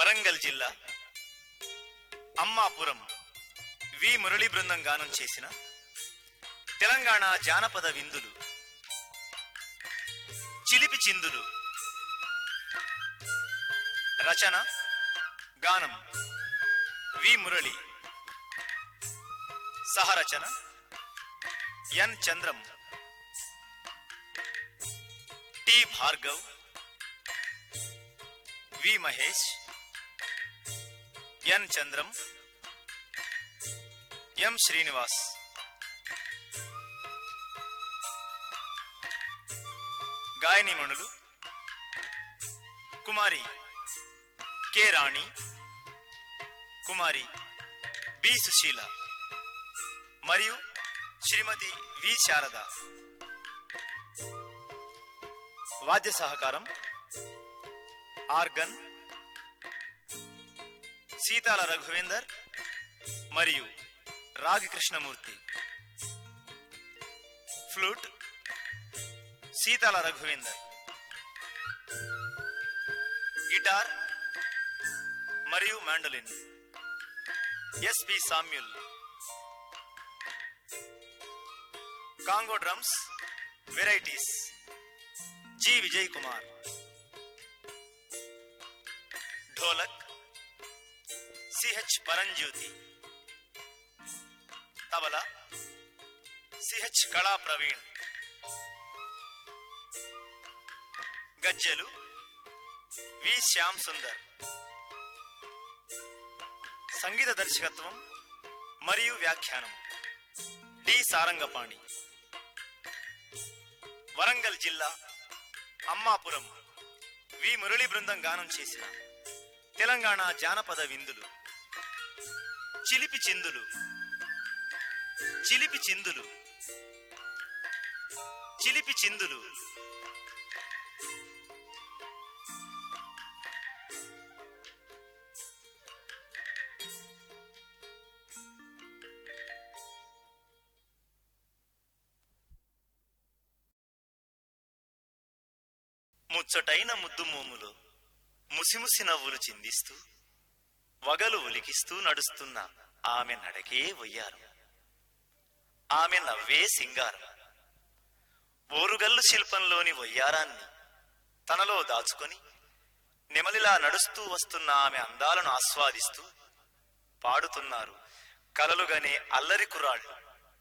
వరంగల్ జిల్లా అమ్మాపురం వి మురళీ బృందం గానం చేసిన తెలంగాణ జానపద విందులు చిలిపి చిందులు రచన గానం వి మురళి సహరచన N Chandram T Bhargav V Mahesh N Chandram M Srinivas గాయనిమణులు కుమారి కె రాణి కుమారి బి సుశీల మరియు శ్రీమతి వి శారద వాద్య సహకారం ఆర్గన్ సీతాల రఘువేందర్ మరియు రాగి కృష్ణమూర్తి ఫ్లూట్ సీతాల రఘువేందర్ గిటార్ మరియు mandolin S P Samuel conga drums varieties G Vijay Kumar dholak C H Paramjyothi tabla C H Kala Praveen గజ్జెలు వి శ్యామ్ సుందర్ సంగీత దర్శకత్వం మరియు వ్యాఖ్యానం డి సారంగపాణి వరంగల్ జిల్లా అమ్మాపురం వి మురళీ బృందం గానం చేసిన తెలంగాణ జానపద విందులు చిలిపి చిందులు చిలిపి చిందులు చిలిపి చిందులు ముచ్చటైన ముద్దు మోములో ముసిముసి నవ్వులు చిందిస్తూ వగలు ఒలికిస్తూ నడుస్తున్న ఆమె నడకే వయ్యారు ఆమె నవ్వే సింగారం ఓరుగల్లు శిల్పంలోని వయ్యారాన్ని తనలో దాచుకొని నెమలిలా నడుస్తూ వస్తున్న ఆమె అందాలను ఆస్వాదిస్తూ పాడుతున్నారు కలలుగనే అల్లరి కుర్రాళ్ళు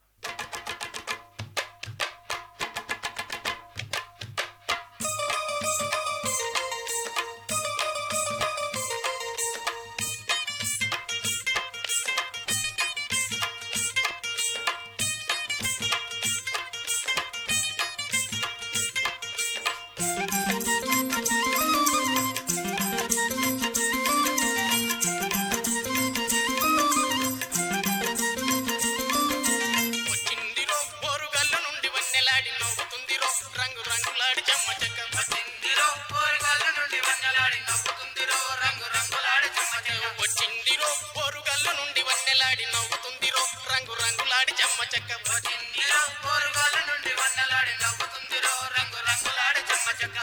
వచ్చిందిరో ఓరుగల్ల నుండి వన్నెలాడి నవ్వుతుందిరో రంగు రంగులాడి చెమ్మ చెక్క వచ్చిందిరో ఓరుగల్ల నుండి వన్నెలాడి నవ్వుతుందిరో రంగు రంగులాడి చెమ్మ చెక్క వచ్చిందిరో ఓరుగల్ల నుండి వన్నెలాడి నవ్వుతుందిరో రంగు రంగులాడి చెమ్మ చెక్క వచ్చిందిరో ఓరుగల్ల నుండి వన్నెలాడి నవ్వుతుందిరో రంగు రంగులాడి చెమ్మ చెక్క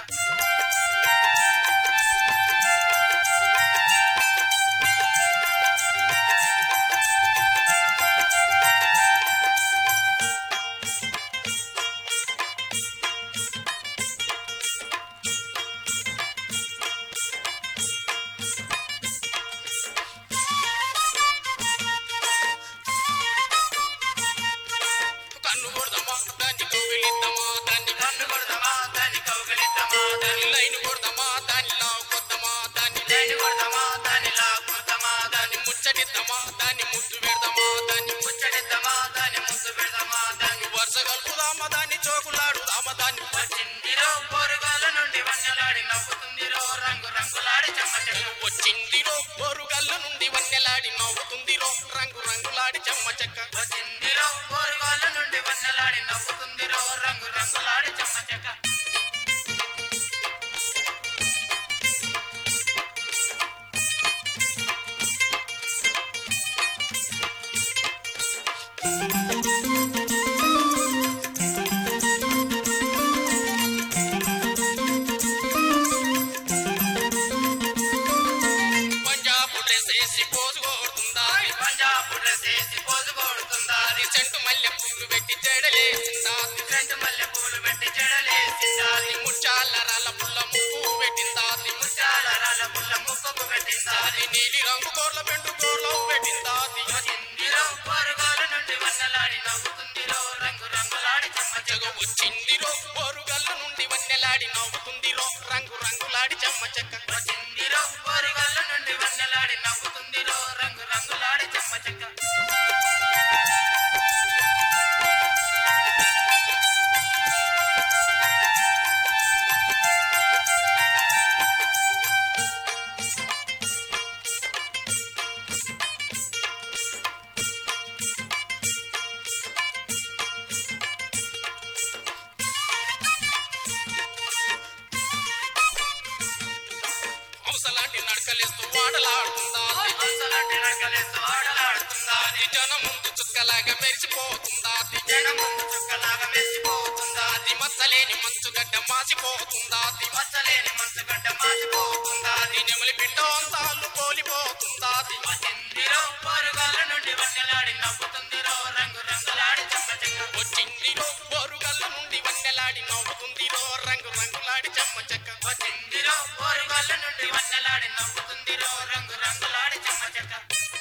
కన్ను కొడదామా దాన్ని కౌగిలిద్దామా దాన్ని కన్ను కొడదామా దాన్ని కౌగిలిద్దామా దాన్ని లైన్ కొడదామా దాన్ని లావు కొద్దామా దాన్ని లైన్ కొడదామా దాన్ని లావు కొద్దామా దాన్ని ముచ్చటిద్దామా దాన్ని ముద్దు పెడదామా దాన్ని ముచ్చటిద్దామా దాన్ని ముద్దు పెడదామా దాన్ని వరుస కలుపుదామా దాన్ని చోకులాడుదామా దాన్ని వచ్చిందిరో పోరుగాల నుండి వన్నెలాడి నవ్వుతుందిరో రంగు రంగులాడి చెమ్మ వచ్చిందిరో పోరుగాల నుండి వన్నెలాడి నవ్వుతుందిరో రంగు రంగులాడి చెమ్మ చెక్క వచ్చిందిరో పోరుగాల నుండి వన్నెలాడి నవ్వుతుందిరో రంగు రంగులాడి చెమ్మ చెక్క డ్రెస్ వేసి పోజు కొడుతుందా పంజాబ్ డ్రెస్ వేసి పోజు కొడుతుందా అది చెంటు మల్లె పూలు పెట్టి జడలేసిందా రెండు మల్లె పూలు పెట్టి జడలేసిందా అది ముచ్చాల రాళ్ళ పుల్ల ముక్కు పెట్టిందా అది ముత్యాల రాళ్ళ ముళ్ళ ముక్కకు పెట్టిందా అది నీలి రంగు కోర్ల పెండు కోర్లో పెట్టిందా అది వచ్చిందిరో పొరుగాల నుండి వన్నలాడి నవ్వుతుందిరో రంగు రంగులాడి చెమ్మ జగ వచ్చిందిరో బోరుగల్ల నుండి వన్నెలాడి నవ్వుతుందిరో రంగు రంగులాడి చెమ్మ చెక్క వచ్చిందిరో పొరుగాల నుండి వన్నలాడి నవ్వుతుందిరో రంగు రంగులాడి చెమ్మ చెక్క హంసలాంటి నడకలేస్తూ వాడలాడుతుందా అది హంసలాంటి నడకలేస్తూ ఆడలాడుతుందా అది జనం ముందు చుక్కలాగా మెరిసిపోతుందా అది జనం ముందు చుక్కలాగా మెచ్చిపోతుందా అది మచ్చలేని మంచుగడ్డ మాసిపోతుందా అది మచ్చలేని మనసు గడ్డ మాసిపోతుందా అది నెమలి బిడ్డ అంతాలు పోలిపోతుందా అది వచ్చిందిరో పొరుగాల నుండి వన్నెలాడి నవ్వుతుందిరో రంగు రంగులాడి చెమ్మ చెక్క వచ్చిందిరో బోరుగల్ల నుండి వన్నెలాడి నవ్వుతుందిరో రంగు రంగులాడి చెమ్మ చెక్క వచ్చిందిరో పొరుగాల నుండి వన్నెలాడి నవ్వుతుందిరో రంగు రంగులాడి చెమ్మ చెక్క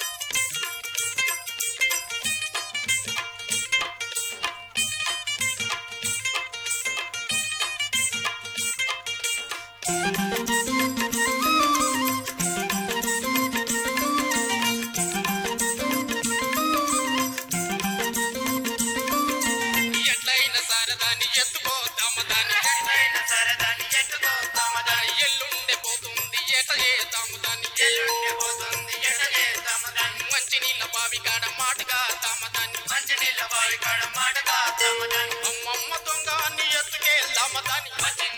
ఎట్లయిన సరదాని ఎత్తుకోద్దామ దాని ఎట్లయినా సరే దాన్ని ఎట్టుకోతామా దాన్ని ఎల్లుండే పోతుంది ఎట చేద్దాము దాన్ని ఎల్లుండి పోతుంది ఎట చేద్దామా దాన్ని మంచి నీళ్ళ బావి కాడ మాటగా దామ దాన్ని మంచి నీళ్ళ బావి కాడ మాట కాద్దామా దాన్ని అమ్మమ్మ దొంగ నీ ఎత్తుకేద్దామ దాన్ని వచ్చింది